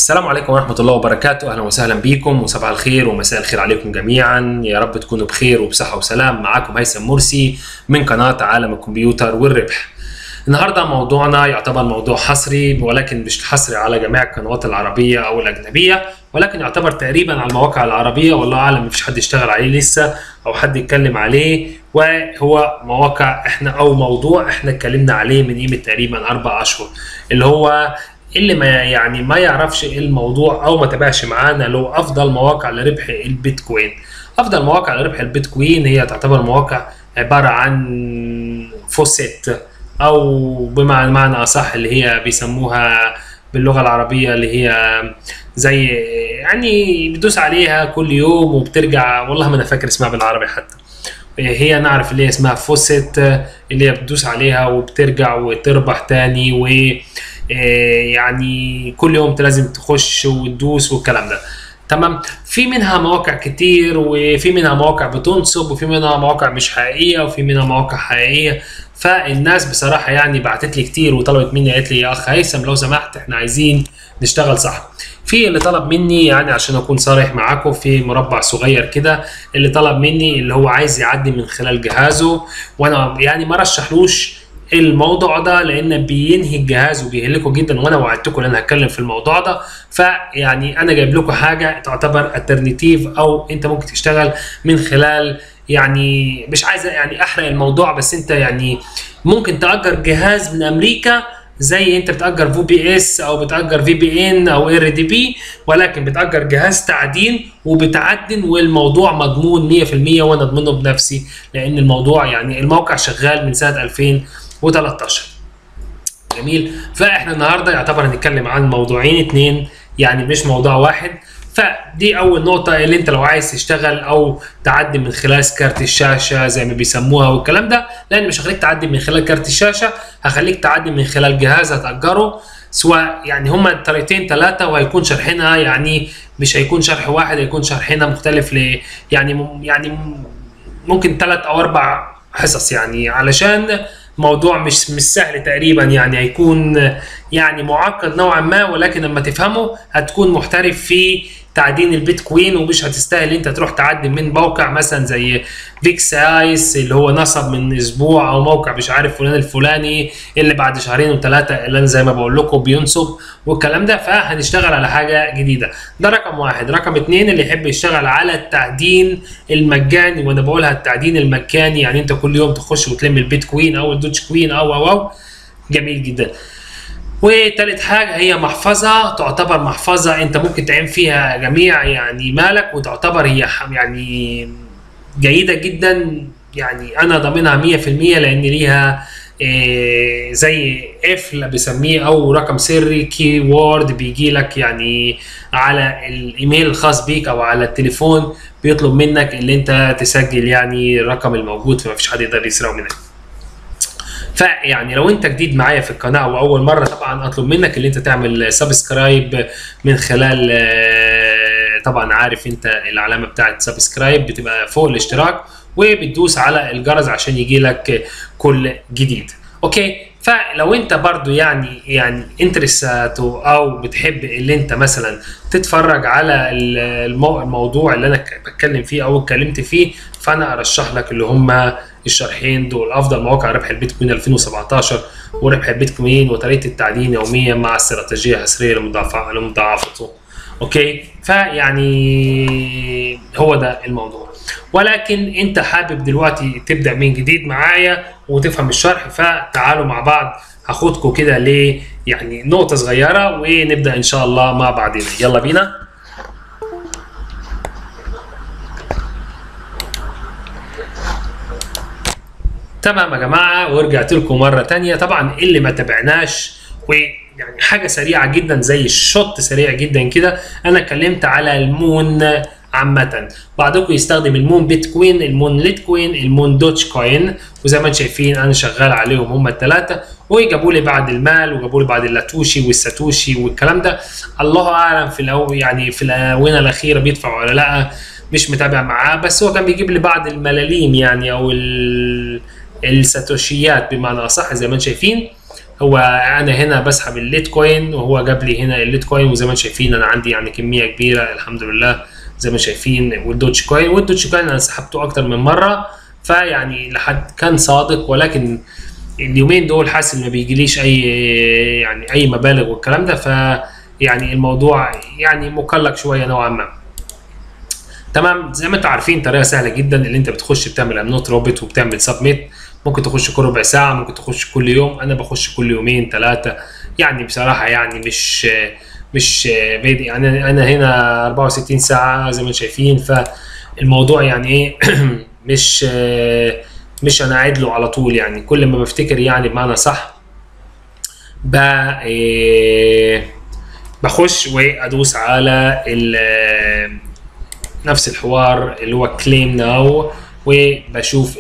السلام عليكم ورحمة الله وبركاته أهلا وسهلا بكم وصباح الخير ومساء الخير عليكم جميعا يا رب تكونوا بخير وبصحة وسلام معاكم هيثم مرسي من قناة عالم الكمبيوتر والربح النهاردة موضوعنا يعتبر موضوع حصري ولكن مش حصري على جميع القنوات العربية أو الأجنبية ولكن يعتبر تقريبا على المواقع العربية والله أعلم مفيش حد يشتغل عليه لسه أو حد يتكلم عليه وهو مواقع احنا أو موضوع احنا اتكلمنا عليه من قيمة تقريبا أربع أشهر اللي هو اللي ما يعني ما يعرفش إيه الموضوع او ما تابعش معانا لو افضل مواقع لربح البيتكوين افضل مواقع لربح البيتكوين هي تعتبر مواقع عباره عن فوسيت او بمعنى معنى اصح اللي هي بيسموها باللغه العربيه اللي هي زي يعني بتدوس عليها كل يوم وبترجع والله ما انا فاكر اسمها بالعربي حتى هي نعرف اللي هي اسمها فوسيت اللي هي بتدوس عليها وبترجع وتربح تاني و يعني كل يوم انت لازم تخش وتدوس والكلام ده تمام في منها مواقع كتير وفي منها مواقع بتنصب وفي منها مواقع مش حقيقيه وفي منها مواقع حقيقيه فالناس بصراحه يعني بعتت لي كتير وطلبت مني قالت لي يا اخ هيثم لو سمحت احنا عايزين نشتغل صح في اللي طلب مني يعني عشان اكون صريح معاكم في مربع صغير كده اللي طلب مني اللي هو عايز يعدي من خلال جهازه وانا يعني ما رشحلوش الموضوع ده لان بينهي الجهاز وبيهلكه جدا وانا وعدتكم ان انا هتكلم في الموضوع ده فيعني انا جايب لكم حاجه تعتبر الترنيتيف او انت ممكن تشتغل من خلال يعني مش عايز يعني احرق الموضوع بس انت يعني ممكن تاجر جهاز من امريكا زي انت بتاجر في بي اس او بتاجر في بي ان او ار دي بي ولكن بتاجر جهاز تعدين وبتعدن والموضوع مضمون 100% وانا اضمنه بنفسي لان الموضوع يعني الموقع شغال من سنه 2013 جميل فاحنا النهارده يعتبر هنتكلم عن موضوعين اتنين يعني مش موضوع واحد فدي اول نقطة اللي انت لو عايز تشتغل او تعدي من خلال كارت الشاشة زي ما بيسموها والكلام ده لان مش هخليك تعدي من خلال كارت الشاشة هخليك تعدي من خلال جهاز هتأجره سواء يعني هما طريقتين ثلاثة وهيكون شرحنا يعني مش هيكون شرح واحد هيكون شرحنا مختلف ل يعني يعني ممكن ثلاث او اربع حصص يعني علشان موضوع مش مش سهل تقريبا يعني هيكون يعني معقد نوعا ما ولكن لما تفهمه هتكون محترف في تعدين البيتكوين ومش هتستاهل انت تروح تعدي من موقع مثلا زي فيكس ايس اللي هو نصب من اسبوع او موقع مش عارف فلان الفلاني اللي بعد شهرين وثلاثه اللي انا زي ما بقول لكم بينصب والكلام ده فهنشتغل على حاجه جديده ده رقم واحد رقم اتنين اللي يحب يشتغل على التعدين المجاني وانا بقولها التعدين المجاني يعني انت كل يوم تخش وتلم البيتكوين او الدوتش كوين او او او جميل جدا وتالت حاجة هي محفظة تعتبر محفظة انت ممكن تعين فيها جميع يعني مالك وتعتبر هي يعني جيدة جدا يعني انا ضامنها 100% لان ليها إيه زي قفل بسميه او رقم سري كي وورد بيجي لك يعني على الايميل الخاص بيك او على التليفون بيطلب منك اللي انت تسجل يعني الرقم الموجود فما فيش حد يقدر يسرقه منك فيعني لو انت جديد معايا في القناه واول مره طبعا اطلب منك اللي انت تعمل سبسكرايب من خلال طبعا عارف انت العلامه بتاعت سبسكرايب بتبقى فوق الاشتراك وبتدوس على الجرس عشان يجي لك كل جديد اوكي فلو انت برضو يعني يعني انترستاتو او بتحب اللي انت مثلا تتفرج على الموضوع اللي انا بتكلم فيه او اتكلمت فيه فانا ارشح لك اللي هم الشرحين دول افضل مواقع ربح البيتكوين 2017 وربح البيتكوين وطريقه التعدين يوميا مع استراتيجيه حصريه لمضاعفته اوكي فيعني هو ده الموضوع ولكن انت حابب دلوقتي تبدا من جديد معايا وتفهم الشرح فتعالوا مع بعض هاخدكم كده ل يعني نقطه صغيره ونبدا ان شاء الله مع بعضنا يلا بينا تمام يا جماعه ورجعت لكم مره تانية طبعا اللي ما تابعناش ويعني حاجه سريعه جدا زي الشوت سريع جدا كده انا اتكلمت على المون عامة بعضكم يستخدم المون بيتكوين المون ليتكوين المون دوتش كوين وزي ما انتم شايفين انا شغال عليهم هم الثلاثة وجابوا لي بعد المال وجابوا لي بعد اللاتوشي والساتوشي والكلام ده الله اعلم في الأو يعني في الاونه الاخيره بيدفعوا ولا لا مش متابع معاه بس هو كان بيجيب لي بعض الملاليم يعني او الساتوشيات بمعنى اصح زي ما انتم شايفين هو انا هنا بسحب الليت كوين وهو جاب لي هنا الليت كوين وزي ما انتم شايفين انا عندي يعني كميه كبيره الحمد لله زي ما شايفين والدوتش كوين والدوتش كوين انا سحبته اكتر من مره فيعني لحد كان صادق ولكن اليومين دول حاسس ان ما بيجيليش اي يعني اي مبالغ والكلام ده ف يعني الموضوع يعني مقلق شويه نوعا ما تمام زي ما انتم عارفين طريقه سهله جدا اللي انت بتخش بتعمل امنوت روبوت وبتعمل سبميت ممكن تخش كل ربع ساعه ممكن تخش كل يوم انا بخش كل يومين ثلاثه يعني بصراحه يعني مش مش بيدي يعني انا هنا 64 ساعه زي ما شايفين فالموضوع يعني ايه مش مش انا قاعد له على طول يعني كل ما بفتكر يعني بمعنى صح ب بخش وادوس على نفس الحوار اللي هو كليم ناو وبشوف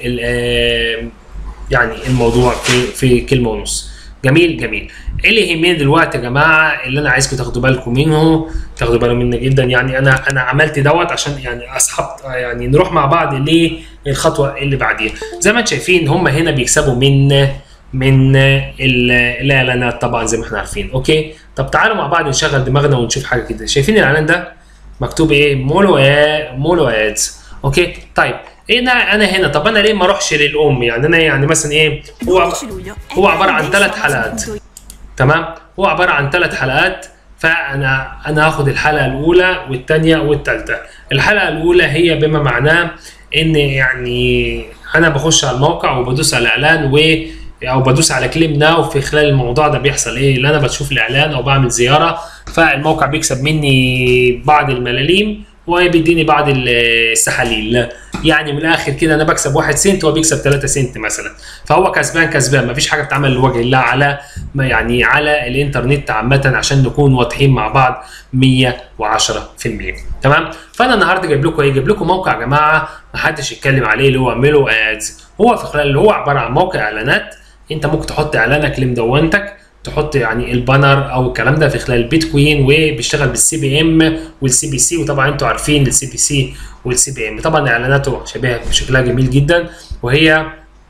يعني الموضوع في في كلمه ونص جميل جميل ايه اللي يهمني دلوقتي يا جماعه اللي انا عايزكم تاخدوا بالكم منه تاخدوا بالكم منه جدا يعني انا انا عملت دوت عشان يعني اسحب يعني نروح مع بعض للخطوه اللي بعديها زي ما انتم شايفين هم هنا بيكسبوا من من الاعلانات طبعا زي ما احنا عارفين اوكي طب تعالوا مع بعض نشغل دماغنا ونشوف حاجه كده شايفين الاعلان ده مكتوب ايه مولو مولو ادز اوكي طيب هنا انا هنا طب انا ليه ما اروحش للام يعني انا يعني مثلا ايه هو هو عباره عن ثلاث حلقات تمام هو عباره عن ثلاث حلقات فانا انا هاخد الحلقه الاولى والثانيه والثالثه الحلقه الاولى هي بما معناه ان يعني انا بخش على الموقع وبدوس على الاعلان و او بدوس على كليم ناو في خلال الموضوع ده بيحصل ايه اللي انا بشوف الاعلان او بعمل زياره فالموقع بيكسب مني بعض الملاليم وبيديني بعض السحاليل يعني من الاخر كده انا بكسب 1 سنت وهو بيكسب 3 سنت مثلا فهو كسبان كسبان مفيش حاجه بتتعمل لوجه الله على يعني على الانترنت عامه عشان نكون واضحين مع بعض 110% تمام فانا النهارده جايب لكم ايه جايب لكم موقع يا جماعه ما حدش يتكلم عليه اللي هو ميلو ادز هو في خلال اللي هو عباره عن موقع اعلانات انت ممكن تحط اعلانك لمدونتك تحط يعني البانر او الكلام ده في خلال البيتكوين وبيشتغل بالسي بي ام والسي بي سي وطبعا انتوا عارفين السي بي سي والسي بي ام طبعا اعلاناته شبيهه شكلها جميل جدا وهي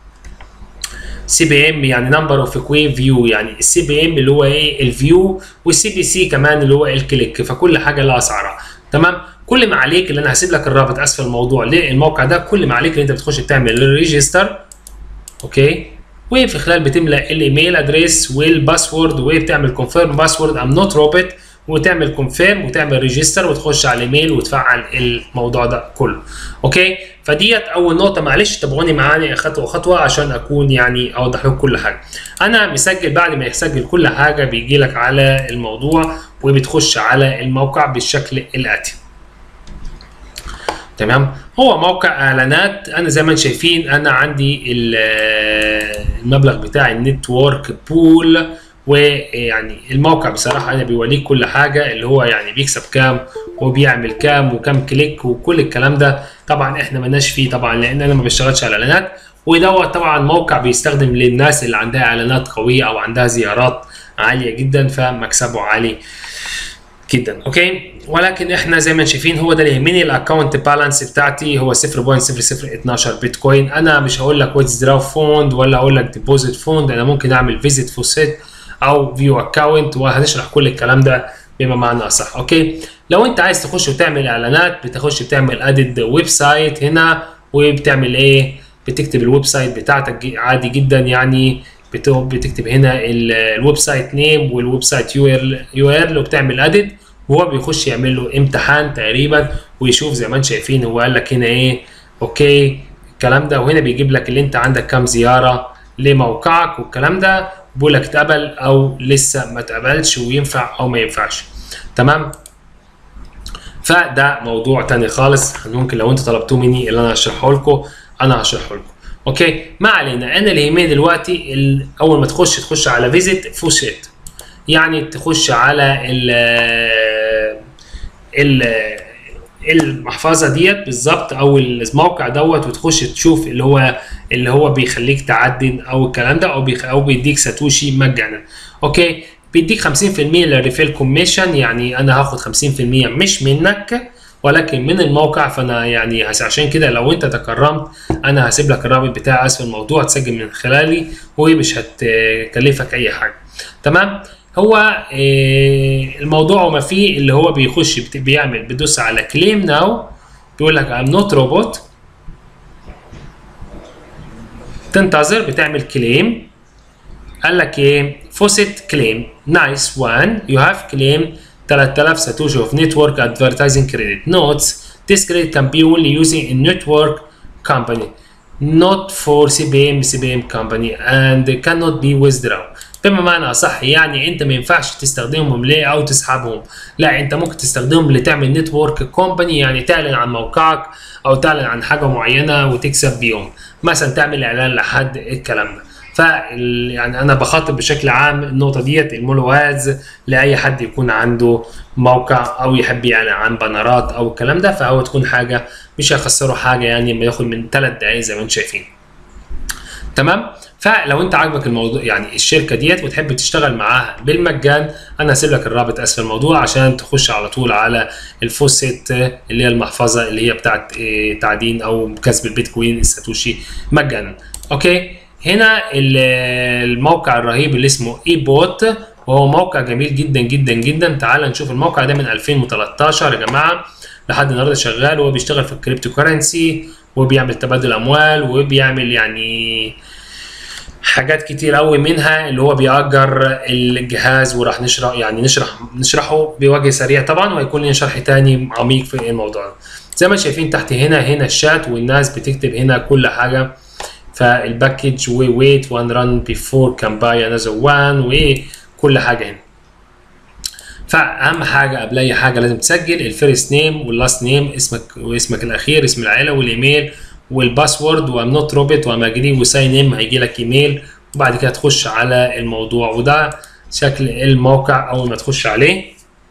سي بي ام يعني نمبر اوف كوي فيو يعني السي بي ام اللي هو ايه الفيو والسي بي سي كمان اللي هو الكليك فكل حاجه لها اسعارها تمام كل ما عليك اللي انا هسيب لك الرابط اسفل الموضوع للموقع ده كل ما عليك اللي انت بتخش تعمل ريجستر اوكي وفي خلال بتملى الايميل ادريس والباسورد وبتعمل كونفيرم باسورد ام نوت روبوت وتعمل كونفيرم وتعمل ريجستر وتخش على الايميل وتفعل الموضوع ده كله اوكي فديت اول نقطه معلش تابعوني معايا خطوه خطوه عشان اكون يعني اوضح لكم كل حاجه انا مسجل بعد ما يسجل كل حاجه بيجي لك على الموضوع وبتخش على الموقع بالشكل الاتي تمام هو موقع اعلانات انا زي ما انتم شايفين انا عندي المبلغ بتاع النتورك بول ويعني الموقع بصراحه انا بيوريك كل حاجه اللي هو يعني بيكسب كام وبيعمل كام وكام كليك وكل الكلام ده طبعا احنا مالناش فيه طبعا لان انا ما بشتغلش على اعلانات ودوت طبعا موقع بيستخدم للناس اللي عندها اعلانات قويه او عندها زيارات عاليه جدا فمكسبه عالي جدا اوكي ولكن احنا زي ما شايفين هو ده اللي يهمني الاكونت بالانس بتاعتي هو 0.0012 بيتكوين انا مش هقول لك ويتس دراو فوند ولا اقول لك ديبوزيت فوند انا ممكن اعمل فيزيت فوسيت او فيو اكونت وهنشرح كل الكلام ده بما معنى اصح اوكي لو انت عايز تخش وتعمل اعلانات بتخش بتعمل ادد ويب سايت هنا وبتعمل ايه بتكتب الويب سايت بتاعتك عادي جدا يعني بتكتب هنا الويب سايت نيم والويب سايت يو ار يو ار وبتعمل ادد وهو بيخش يعمل له امتحان تقريبا ويشوف زي ما انتم شايفين هو قال لك هنا ايه اوكي الكلام ده وهنا بيجيب لك اللي انت عندك كام زياره لموقعك والكلام ده بيقول لك اتقبل او لسه ما اتقبلش وينفع او ما ينفعش تمام فده موضوع تاني خالص ممكن لو انتوا طلبتوه مني اللي انا هشرحه لكم انا هشرحه لكم اوكي ما علينا انا اللي يهمني دلوقتي اول ما تخش تخش على فيزيت فوشيت يعني تخش على ال ال المحفظه ديت بالظبط او الموقع دوت وتخش تشوف اللي هو اللي هو بيخليك تعدن او الكلام ده او بيخ او بيديك ساتوشي مجانا اوكي بيديك 50% للريفيل كوميشن يعني انا هاخد 50% مش منك ولكن من الموقع فانا يعني عشان كده لو انت تكرمت انا هسيب لك الرابط بتاع اسفل الموضوع تسجل من خلالي ومش هتكلفك اي حاجه تمام هو إيه الموضوع وما فيه اللي هو بيخش بت- بيعمل بيدوس على كليم ناو بيقول لك I'm not robot تنتظر بتعمل كليم قال لك ايه فوسيت كليم نايس وان يو هاف كليم 3000 ساتوشي of network advertising credit notes this credit can be only using a network company not for CBM CBM company and cannot be withdrawn بما معنى اصح يعني انت ما ينفعش تستخدمهم ليه او تسحبهم لا انت ممكن تستخدمهم لتعمل نتورك كومباني يعني تعلن عن موقعك او تعلن عن حاجه معينه وتكسب بيهم مثلا تعمل اعلان لحد الكلام ده ف يعني انا بخاطب بشكل عام النقطه ديت الملوز لاي حد يكون عنده موقع او يحب يعلن عن بانرات او الكلام ده فهو تكون حاجه مش هيخسروا حاجه يعني ما ياخد من ثلاث دقائق زي ما انتم شايفين تمام فلو انت عاجبك الموضوع يعني الشركه ديت وتحب تشتغل معاها بالمجان انا هسيب لك الرابط اسفل الموضوع عشان تخش على طول على الفوسيت اللي هي المحفظه اللي هي بتاعت إيه، تعدين او كسب البيتكوين الساتوشي مجانا اوكي هنا ال- الموقع الرهيب اللي اسمه اي بوت وهو موقع جميل جدا جدا جدا تعال نشوف الموقع ده من 2013 يا جماعه لحد النهارده شغال وهو بيشتغل في الكريبتو كورنسي وبيعمل تبادل اموال وبيعمل يعني حاجات كتير قوي منها اللي هو بيأجر الجهاز وراح نشرح يعني نشرح نشرحه بوجه سريع طبعا وهيكون لنا شرح تاني عميق في الموضوع ده زي ما شايفين تحت هنا هنا الشات والناس بتكتب هنا كل حاجه فالباكج وويت وان ران بيفور كان باي انذر وان وكل حاجه هنا فاهم حاجه قبل اي حاجه لازم تسجل الفيرست نيم واللاست نيم اسمك واسمك الاخير اسم العيله والايميل والباسورد وام نوت روبوت ومجري وساين ان هيجي لك ايميل وبعد كده تخش على الموضوع وده شكل الموقع اول ما تخش عليه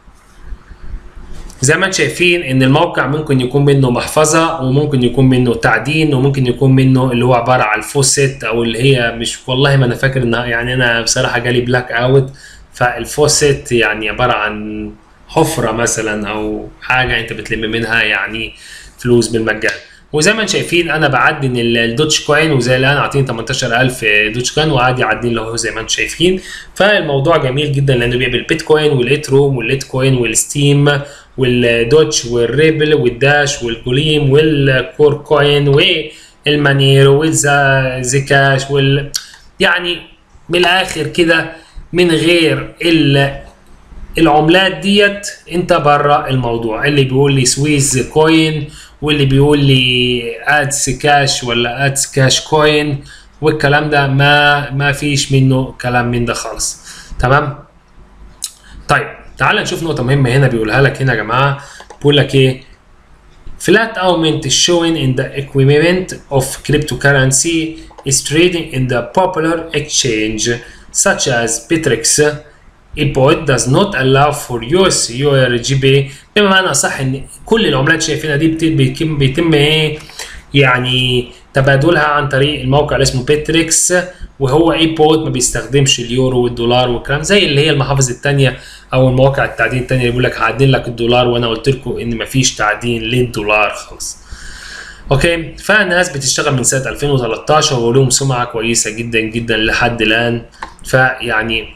زي ما انتم شايفين ان الموقع ممكن يكون منه محفظه وممكن يكون منه تعدين وممكن يكون منه اللي هو عباره عن الفوسيت او اللي هي مش والله ما انا فاكر انها يعني انا بصراحه جالي بلاك اوت فالفوسيت يعني عباره عن حفره مثلا او حاجه انت بتلم منها يعني فلوس بالمجان وزي ما انتم شايفين انا بعدن ال- الدوتش كوين وزي الان عاطين 18000 دوتش كوين وعادي يعدين له زي ما انتم شايفين فالموضوع جميل جدا لانه بيعمل بيتكوين والايتروم والليتكوين والستيم والدوتش والريبل والداش والجوليم والكور كوين والمانيرو والزيكاش وال يعني من الاخر كده من غير ال العملات ديت انت بره الموضوع اللي بيقول لي سويز كوين واللي بيقول لي ادس كاش ولا ادس كاش كوين والكلام ده ما ما فيش منه كلام من ده خالص تمام طيب تعال نشوف نقطه مهمه هنا بيقولها لك هنا يا جماعه بيقول لك ايه Flat augment is showing in the equivalent of cryptocurrency is trading in the popular exchange such as Bittrex. Ipod does not allow for use URGB بما معنى صح ان كل العملات شايفينها دي بت- بيتم بيتم ايه يعني تبادلها عن طريق الموقع اللي اسمه بيتريكس وهو ايبود ما بيستخدمش اليورو والدولار والكلام زي اللي هي المحافظ التانية او المواقع التعدين التانية اللي بيقول لك هعدل لك الدولار وانا قلت لكم ان مفيش تعدين للدولار خالص اوكي فالناس بتشتغل من سنه 2013 ولهم سمعه كويسه جدا جدا لحد الان فيعني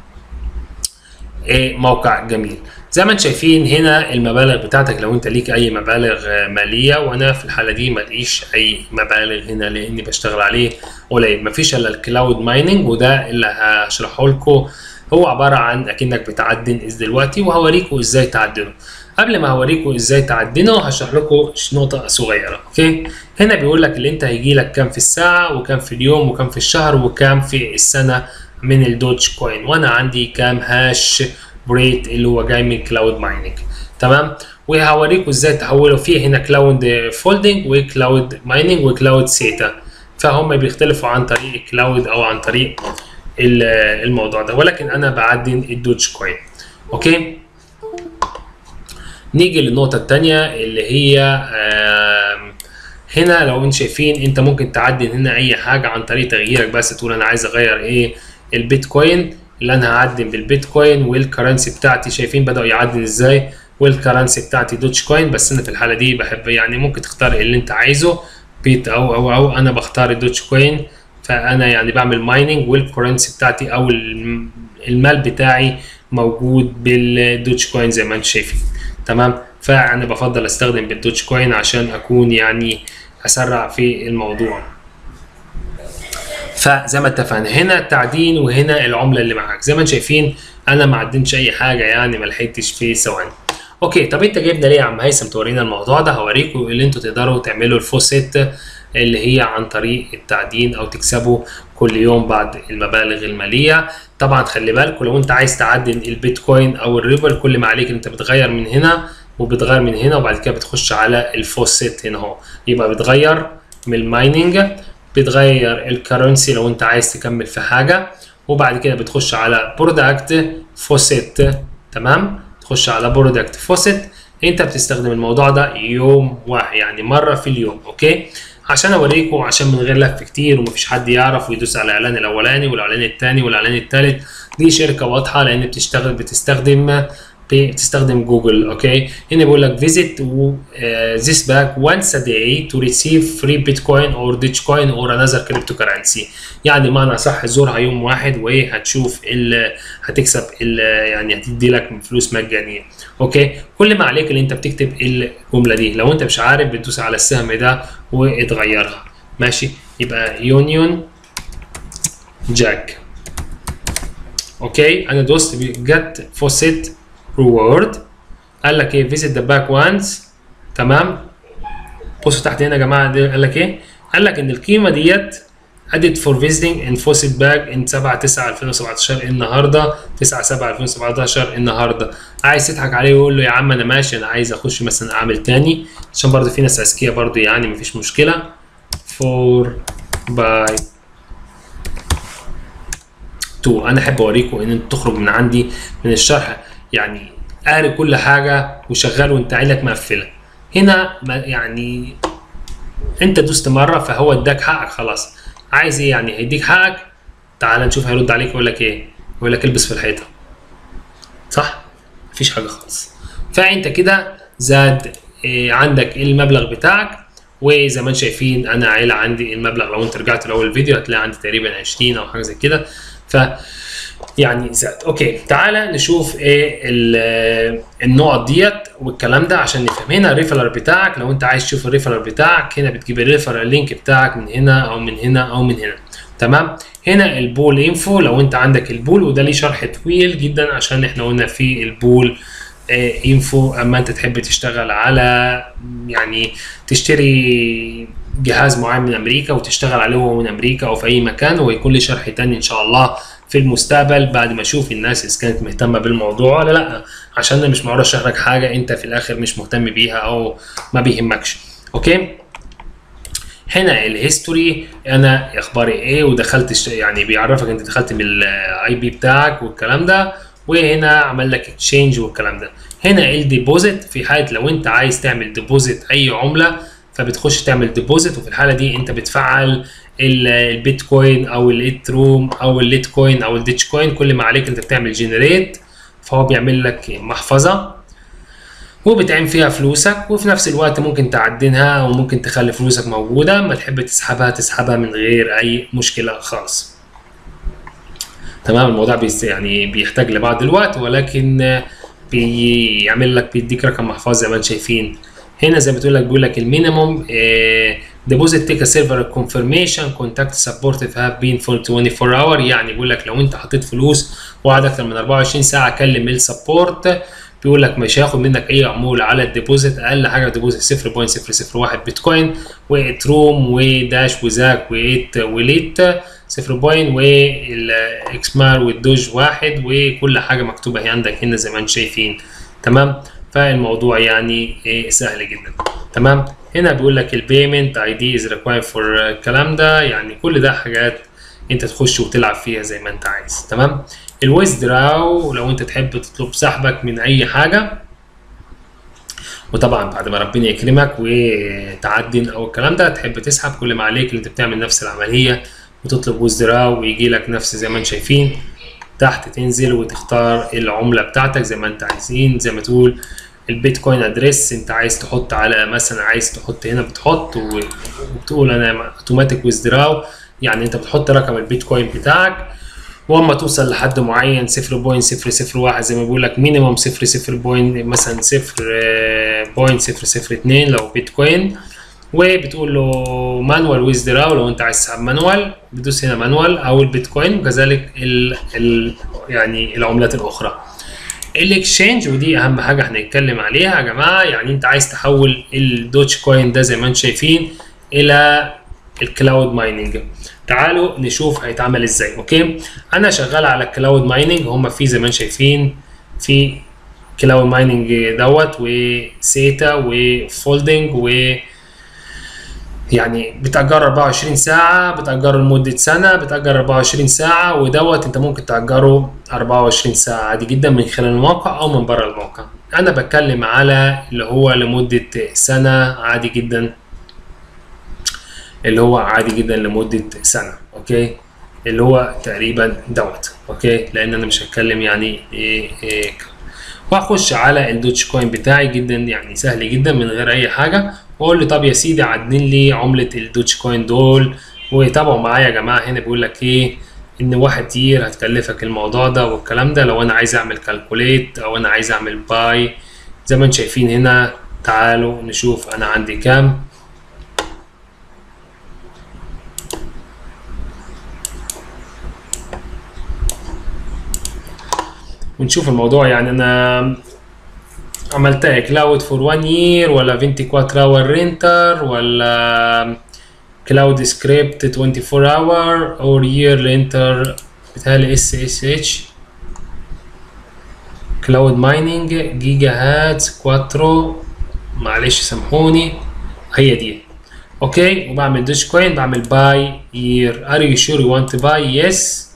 ايه موقع جميل زي ما انتم شايفين هنا المبالغ بتاعتك لو انت ليك اي مبالغ آه، ماليه وانا في الحاله دي ماليش اي مبالغ هنا لاني بشتغل عليه قليل مفيش الا الكلاود مايننج وده اللي هشرحه لكم هو عباره عن اكنك بتعدن إز دلوقتي وهوريكم ازاي تعدنه قبل ما هوريكم ازاي تعدنه هشرح لكم نقطه صغيره اوكي هنا بيقول لك اللي انت هيجي لك كام في الساعه وكام في اليوم وكام في الشهر وكام في السنه من الدوج كوين وانا عندي كام هاش بريت اللي هو جاي من كلاود مايننج تمام وهوريكم ازاي تحولوا فيه هنا كلاود فولدنج وكلاود مايننج وكلاود سيتا فهم بيختلفوا عن طريق كلاود او عن طريق ال- الموضوع ده ولكن انا بعدن الدوج كوين اوكي نيجي للنقطة التانية اللي هي آم، هنا لو انت شايفين انت ممكن تعدل هنا اي حاجة عن طريق تغييرك بس تقول انا عايز اغير ايه البيتكوين اللي انا هعدل بالبيتكوين والكرنسي بتاعتي شايفين بدأوا يعدل ازاي والكرنسي بتاعتي دوتش كوين بس انا في الحالة دي بحب يعني ممكن تختار اللي انت عايزه بيت او او او انا بختار الدوتش كوين فانا يعني بعمل مايننج والكرنسي بتاعتي او ال- المال بتاعي موجود بالدوتش كوين زي ما انتم شايفين تمام فانا بفضل استخدم بالدوتش كوين عشان اكون يعني اسرع في الموضوع فزي ما اتفقنا هنا التعدين وهنا العمله اللي معاك زي ما انتم شايفين انا ما عدنتش اي حاجه يعني ما لحقتش في ثواني اوكي طب انت جايبنا ليه يا عم هيثم تورينا الموضوع ده هوريكم اللي انتوا تقدروا تعملوا الفوسيت اللي هي عن طريق التعدين او تكسبوا كل يوم بعد المبالغ الماليه طبعا خلي بالكم لو انت عايز تعدن البيتكوين او الريبل كل ما عليك انت بتغير من هنا وبتغير من هنا وبعد كده بتخش على الفوسيت هنا اهو يبقى بتغير من المايننج بتغير الكرنسي لو انت عايز تكمل في حاجه وبعد كده بتخش على برودكت فوسيت تمام تخش على برودكت فوسيت انت بتستخدم الموضوع ده يوم واحد يعني مره في اليوم اوكي عشان اوريكم عشان من غير لف كتير ومفيش حد يعرف ويدوس على الاعلان الاولاني والاعلان الثاني والاعلان الثالث دي شركه واضحه لان بتشتغل بتستخدم بتستخدم جوجل اوكي هنا بيقول لك visit uh, this bank once a day to receive free bitcoin or dogecoin or another cryptocurrency يعني معنى صح زورها يوم واحد وهتشوف ال هتكسب ال يعني هتدي لك فلوس مجانيه اوكي كل ما عليك اللي انت بتكتب الجمله دي لو انت مش عارف بتدوس على السهم ده وتغيرها ماشي يبقى يونيون جاك اوكي انا دوست جت فوسيت ريورد قال لك ايه فيزيت ذا باك وانس تمام بصوا تحت هنا يا جماعه قال لك ايه قال لك ان القيمه ديت ادت فور فيزيتنج ان فوسيت باك ان 7 9 2017 النهارده 9 7 2017 النهارده عايز تضحك عليه ويقول له يا عم انا ماشي انا عايز اخش مثلا اعمل تاني عشان برضه في ناس اذكياء برضه يعني مفيش مشكله فور باي 2 انا احب اوريكم ان انت تخرج من عندي من الشرح يعني قاري كل حاجه وشغال وانت عينك مقفله هنا يعني انت دوست مره فهو اداك حقك خلاص عايز ايه يعني هيديك حقك تعال نشوف هيرد عليك يقول لك ايه يقول لك البس في الحيطه صح مفيش حاجه خالص فانت كده زاد إيه عندك المبلغ بتاعك وزي ما انتم شايفين انا عيله عندي المبلغ لو انت رجعت لاول الفيديو هتلاقي عندي تقريبا 20 او حاجه زي كده ف يعني زاد اوكي تعالى نشوف ايه النقط ديت والكلام ده عشان نفهم هنا الريفرال بتاعك لو انت عايز تشوف الريفرال بتاعك هنا بتجيب الريفرال لينك بتاعك من هنا او من هنا او من هنا تمام هنا البول انفو لو انت عندك البول وده ليه شرح طويل جدا عشان احنا قلنا في البول انفو اما انت تحب تشتغل على يعني تشتري جهاز معين من امريكا وتشتغل عليه هو من امريكا او في اي مكان ويكون لي شرح تاني ان شاء الله في المستقبل بعد ما اشوف الناس اذا كانت مهتمه بالموضوع ولا لا عشان انا مش معرض اشرح لك حاجه انت في الاخر مش مهتم بيها او ما بيهمكش اوكي هنا الهيستوري انا اخباري ايه ودخلت يعني بيعرفك انت دخلت بالاي بي بتاعك والكلام ده وهنا عمل لك اكسشينج والكلام ده هنا الديبوزيت في حاله لو انت عايز تعمل ديبوزيت اي عمله فبتخش تعمل ديبوزيت وفي الحاله دي انت بتفعل البيتكوين او الايثروم او الليتكوين او الديتش كوين كل ما عليك انت بتعمل جنريت فهو بيعمل لك محفظه وبتعين فيها فلوسك وفي نفس الوقت ممكن تعدنها وممكن تخلي فلوسك موجوده ما تحب تسحبها تسحبها من غير اي مشكله خالص تمام الموضوع بيس يعني بيحتاج لبعض الوقت ولكن بيعمل لك بيديك رقم محفظه زي ما انتم شايفين هنا زي ما بتقول لك بيقول لك المينيموم ديبوزيت تيك سيرفر كونفirmation كونتاكت سبورتيف هاف بين فور 24 اور يعني بيقول لك لو انت حطيت فلوس وقعد اكتر من 24 ساعه كلم السبورت بيقول لك مش هياخد منك اي عموله على الديبوزيت اقل حاجه ديبوزيت 0.001 بيتكوين واتروم وداش وزاك وايت وليت 0 بوين والاكسمار والدوج واحد وكل حاجه مكتوبه هي عندك هنا زي ما انتم شايفين تمام فالموضوع يعني إيه سهل جدا تمام هنا بيقول لك البيمنت اي دي از ريكوايرد فور الكلام ده يعني كل ده حاجات انت تخش وتلعب فيها زي ما انت عايز تمام الويزدراو لو انت تحب تطلب سحبك من اي حاجه وطبعا بعد ما ربنا يكرمك وتعدن او الكلام ده تحب تسحب كل ما عليك اللي انت بتعمل نفس العمليه وتطلب ويزدراو ويجي لك نفس زي ما انتم شايفين تحت تنزل وتختار العمله بتاعتك زي ما انت عايزين زي ما تقول البيتكوين ادريس انت عايز تحط على مثلا عايز تحط هنا بتحط وبتقول انا اوتوماتيك ويزدراو يعني انت بتحط رقم البيتكوين بتاعك واما توصل لحد معين 0.001 زي ما بيقول لك مينيمم 0 0 بوينت مثلا 0.002 لو بيتكوين وبتقول له مانوال ويزدراو لو انت عايز تسحب مانوال بتدوس هنا مانوال او البيتكوين وكذلك ال ال يعني العملات الاخرى الاكسشينج ودي اهم حاجه هنتكلم عليها يا جماعه يعني انت عايز تحول الدوتش كوين ده زي ما انتم شايفين الى الكلاود مايننج تعالوا نشوف هيتعمل ازاي اوكي انا شغال على الكلاود مايننج هم في زي ما انتم شايفين في كلاود مايننج دوت وسيتا وفولدنج و يعني بتأجر 24 ساعة بتأجره لمدة سنة بتأجر 24 ساعة ودوت انت ممكن تأجره 24 ساعة عادي جدا من خلال الموقع او من بره الموقع انا بتكلم على اللي هو لمدة سنة عادي جدا اللي هو عادي جدا لمدة سنة اوكي اللي هو تقريبا دوت اوكي لان انا مش هتكلم يعني ايه ايه وهخش على الدوتش كوين بتاعي جدا يعني سهل جدا من غير اي حاجه واقول له طب يا سيدي عدل لي عمله الدوتش كوين دول وتابعوا معايا يا جماعه هنا بيقول لك ايه ان واحد يير هتكلفك الموضوع ده والكلام ده لو انا عايز اعمل كالكوليت او انا عايز اعمل باي زي ما انتم شايفين هنا تعالوا نشوف انا عندي كام ونشوف الموضوع يعني انا عملتها كلاود فور 1 يير ولا 24 اور رينتر ولا كلاود سكريبت 24 اور اور يير رينتر بتهيألي اس اس اتش كلاود مايننج جيجا هاتس كواترو معلش سامحوني هي دي اوكي وبعمل دوش كوين بعمل باي يير ار يو شور يو ونت باي يس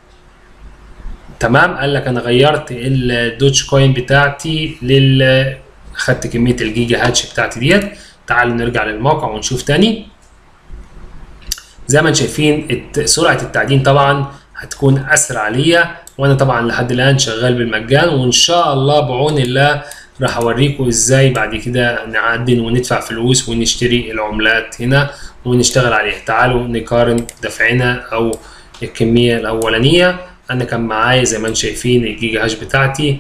تمام قال لك انا غيرت الدوتش كوين بتاعتي لل خدت كميه الجيجا هاتش بتاعتي ديت تعالوا نرجع للموقع ونشوف تاني زي ما انتم شايفين الت- سرعه التعدين طبعا هتكون اسرع ليا وانا طبعا لحد الان شغال بالمجان وان شاء الله بعون الله راح اوريكم ازاي بعد كده نعدن وندفع فلوس ونشتري العملات هنا ونشتغل عليها تعالوا نقارن دفعنا او الكميه الاولانيه انا كان معايا زي ما انتم شايفين الجيجا هاش بتاعتي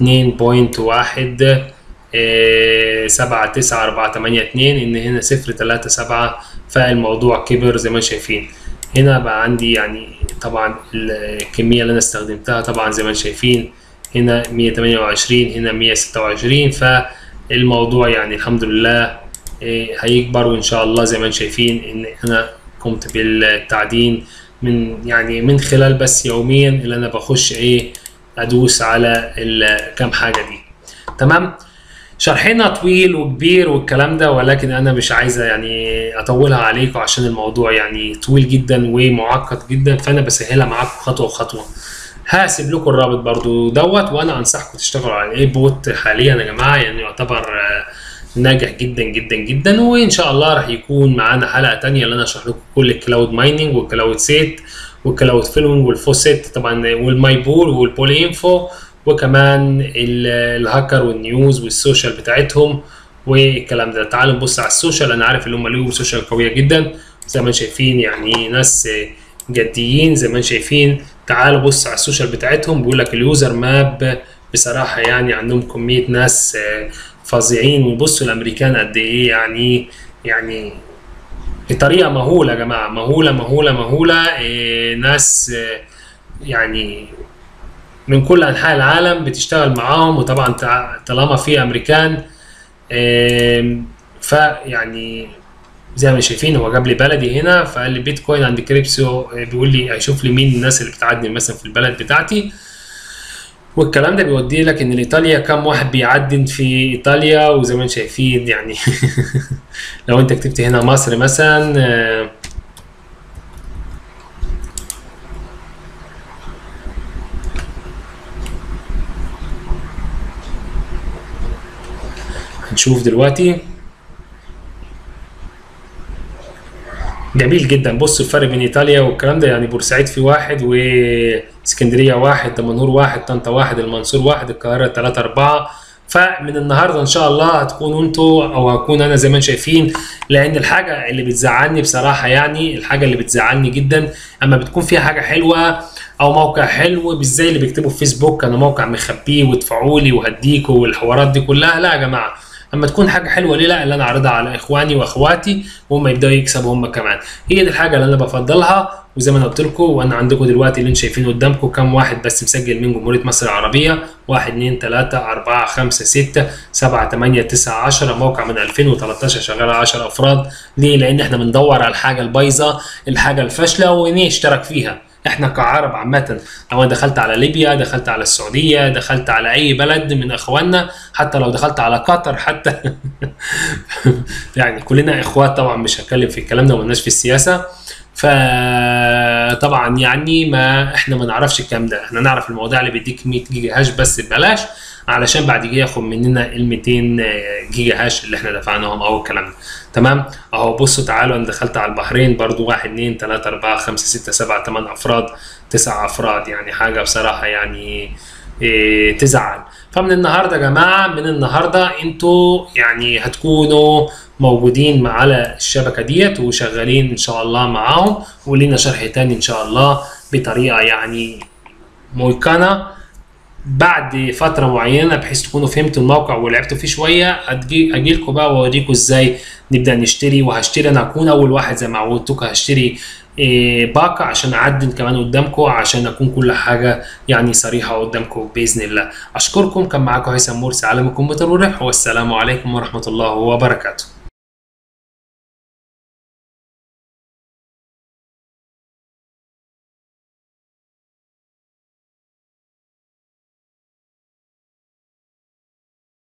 2.1 إيه، سبعة تسعة أربعة تمانية اتنين إن هنا صفر تلاتة سبعة فالموضوع كبر زي ما انتم شايفين هنا بقى عندي يعني طبعا الكمية اللي أنا استخدمتها طبعا زي ما انتم شايفين هنا 128 هنا 126 فالموضوع يعني الحمد لله إيه، هيكبر وإن شاء الله زي ما انتم شايفين إن أنا قمت بالتعدين من يعني من خلال بس يوميا اللي أنا بخش إيه أدوس على الكام حاجة دي تمام شرحنا طويل وكبير والكلام ده ولكن انا مش عايزه يعني اطولها عليكم عشان الموضوع يعني طويل جدا ومعقد جدا فانا بسهلها معاكم خطوه وخطوه هسيب لكم الرابط برضو دوت وانا انصحكم تشتغلوا على الاي بوت حاليا يا جماعه يعني يعتبر آه، ناجح جدا جدا جدا وان شاء الله راح يكون معانا حلقه تانية اللي انا اشرح لكم كل الكلاود مايننج والكلاود سيت والكلاود فيلمنج والفوسيت طبعا والماي بول والبولي انفو وكمان ال- الهاكر والنيوز والسوشيال بتاعتهم والكلام ده تعالوا نبص على السوشيال انا عارف ان هم ليهم سوشيال قويه جدا زي ما انتم شايفين يعني ناس جديين زي ما انتم شايفين تعالوا بص على السوشيال بتاعتهم بيقول لك اليوزر ماب بصراحه يعني عندهم كميه ناس آه، فظيعين وبصوا الامريكان قد ايه يعني يعني بطريقه مهوله يا جماعه مهوله مهوله مهوله إيه ناس آه، يعني من كل انحاء العالم بتشتغل معاهم وطبعا تع- طالما في امريكان آم، فيعني زي ما شايفين هو جاب لي بلدي هنا فقال لي بيتكوين عند كريبسو آه، بيقول لي هيشوف لي مين الناس اللي بتعدي مثلا في البلد بتاعتي والكلام ده بيودي لك ان ايطاليا كم واحد بيعدن في ايطاليا وزي ما انتم شايفين يعني لو انت كتبت هنا مصر مثلا آه، هنشوف دلوقتي جميل جدا بص الفرق بين ايطاليا والكلام ده يعني بورسعيد في واحد واسكندريه واحد دمنهور واحد طنطا واحد المنصور واحد القاهره ثلاثة أربعة فمن النهارده ان شاء الله هتكونوا انتوا او هكون انا زي ما انتم شايفين لان الحاجه اللي بتزعلني بصراحه يعني الحاجه اللي بتزعلني جدا اما بتكون فيها حاجه حلوه او موقع حلو مش زي اللي بيكتبوا في فيسبوك انا موقع مخبيه وادفعوا لي وهديكوا والحوارات دي كلها لا يا جماعه اما تكون حاجه حلوه ليه لا اللي انا اعرضها على اخواني واخواتي وهم يبداوا يكسبوا هم كمان هي دي الحاجه اللي انا بفضلها وزي ما انا قلت لكم وانا عندكم دلوقتي اللي انتم شايفينه قدامكم كم واحد بس مسجل من جمهوريه مصر العربيه 1 2 3 4 5 6 7 8 9 10 موقع من 2013 شغال 10 افراد ليه؟ لان احنا بندور على الحاجه البايظه الحاجه الفاشله ونشترك فيها احنا كعرب عامة لو انا دخلت على ليبيا دخلت على السعودية دخلت على اي بلد من اخواننا حتى لو دخلت على قطر حتى يعني كلنا اخوات طبعا مش هتكلم في الكلام ده مالناش في السياسة فطبعا يعني ما احنا ما نعرفش الكلام ده احنا نعرف المواضيع اللي بيديك 100 جيجا هاش بس ببلاش علشان بعد كده ياخد مننا ال 200 جيجا هاش اللي احنا دفعناهم او الكلام ده تمام اهو بصوا تعالوا انا دخلت على البحرين برضو 1 2 3 4 5 6 7 8 افراد 9 افراد يعني حاجه بصراحه يعني إيه تزعل فمن النهارده يا جماعه من النهارده انتوا يعني هتكونوا موجودين على الشبكه ديت وشغالين ان شاء الله معاهم ولينا شرح تاني ان شاء الله بطريقه يعني متقنه بعد فتره معينه بحيث تكونوا فهمتوا الموقع ولعبتوا فيه شويه اجي اجي لكم بقى واوريكم ازاي نبدا نشتري وهشتري انا هكون اول واحد زي ما عودتكم هشتري إيه باقة عشان اعدل كمان قدامكم عشان اكون كل حاجه يعني صريحه قدامكم باذن الله اشكركم كان معاكم هيثم مرسي عالم الكمبيوتر والربح والسلام عليكم ورحمه الله وبركاته